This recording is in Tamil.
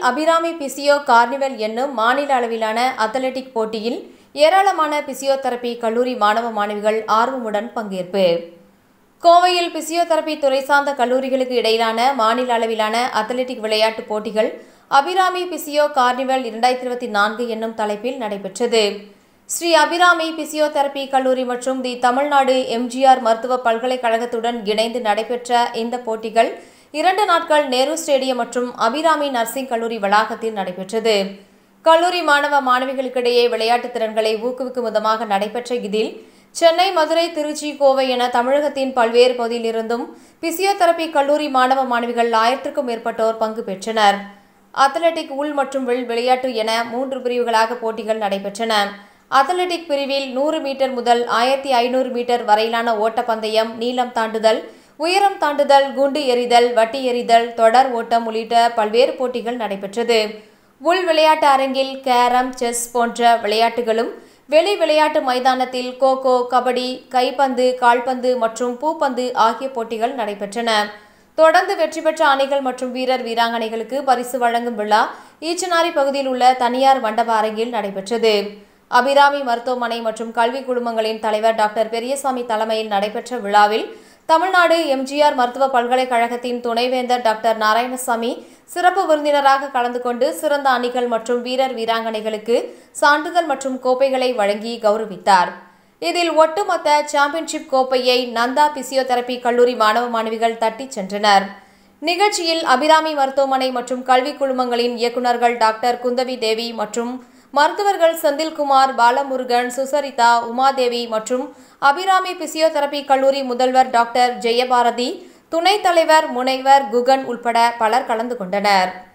அபிராமி பிசியோ கார்னிவல் என்னும் மாநில அளவிலான அத்லெட்டிக் போட்டியில் ஏராளமான பிசியோதெரபி கல்லூரி மாணவ மாணவிகள் ஆர்வமுடன் பங்கேற்பு கோவையில் பிசியோதெரபி துறை சார்ந்த கல்லூரிகளுக்கு இடையிலான மாநில அளவிலான அத்லெட்டிக் விளையாட்டுப் போட்டிகள் அபிராமி பிசியோ கார்னிவல் இரண்டாயிரத்தி இருபத்தி நான்கு என்னும் தலைப்பில் நடைபெற்றது ஸ்ரீ அபிராமி பிசியோதெரபி கல்லூரி மற்றும் தி தமிழ்நாடு எம்ஜிஆர் மருத்துவ பல்கலைக்கழகத்துடன் இணைந்து நடைபெற்ற இந்த போட்டிகள் இரண்டு நாட்கள் நேரு ஸ்டேடியம் மற்றும் அபிராமி நர்சிங் கல்லூரி வளாகத்தில் நடைபெற்றது கல்லூரி மாணவ மாணவிகளுக்கிடையே விளையாட்டுத் திறன்களை ஊக்குவிக்கும் விதமாக நடைபெற்ற இதில் சென்னை மதுரை திருச்சி கோவை என தமிழகத்தின் பல்வேறு பகுதியிலிருந்தும் பிசியோதெரபி கல்லூரி மாணவ மாணவிகள் ஆயிரத்திற்கும் மேற்பட்டோர் பங்கு பெற்றனர் அத்லெட்டிக் உள் மற்றும் வெள் விளையாட்டு என மூன்று பிரிவுகளாக போட்டிகள் நடைபெற்றன அத்லெட்டிக் பிரிவில் நூறு மீட்டர் முதல் ஆயிரத்தி ஐநூறு மீட்டர் வரையிலான ஓட்டப்பந்தயம் நீளம் தாண்டுதல் உயரம் தாண்டுதல் குண்டு எறிதல் வட்டி எறிதல் தொடர் ஓட்டம் உள்ளிட்ட பல்வேறு போட்டிகள் நடைபெற்றது உள் விளையாட்டு அரங்கில் கேரம் செஸ் போன்ற விளையாட்டுகளும் வெளி விளையாட்டு மைதானத்தில் கோகோ கபடி கைப்பந்து கால்பந்து மற்றும் பூப்பந்து ஆகிய போட்டிகள் நடைபெற்றன தொடர்ந்து வெற்றி பெற்ற அணிகள் மற்றும் வீரர் வீராங்கனைகளுக்கு பரிசு வழங்கும் விழா ஈச்சனாரி பகுதியில் உள்ள தனியார் மண்டப அரங்கில் நடைபெற்றது அபிராமி மருத்துவமனை மற்றும் கல்வி குழுமங்களின் தலைவர் டாக்டர் பெரியசாமி தலைமையில் நடைபெற்ற விழாவில் தமிழ்நாடு எம்ஜிஆர் மருத்துவ பல்கலைக்கழகத்தின் துணைவேந்தர் டாக்டர் நாராயணசாமி சிறப்பு விருந்தினராக கலந்து கொண்டு சிறந்த அணிகள் மற்றும் வீரர் வீராங்கனைகளுக்கு சான்றிதழ் மற்றும் கோப்பைகளை வழங்கி கௌரவித்தார் இதில் ஒட்டுமொத்த சாம்பியன்ஷிப் கோப்பையை நந்தா பிசியோதெரபி கல்லூரி மாணவ மாணவிகள் தட்டிச் சென்றனர் நிகழ்ச்சியில் அபிராமி மருத்துவமனை மற்றும் கல்வி குழுமங்களின் இயக்குநர்கள் டாக்டர் குந்தவி தேவி மற்றும் மருத்துவர்கள் செந்தில்குமார் பாலமுருகன் சுசரிதா உமாதேவி மற்றும் அபிராமி பிசியோதெரபி கல்லூரி முதல்வர் டாக்டர் ஜெயபாரதி துணைத் தலைவர் முனைவர் குகன் உள்பட பலர் கலந்து கொண்டனர்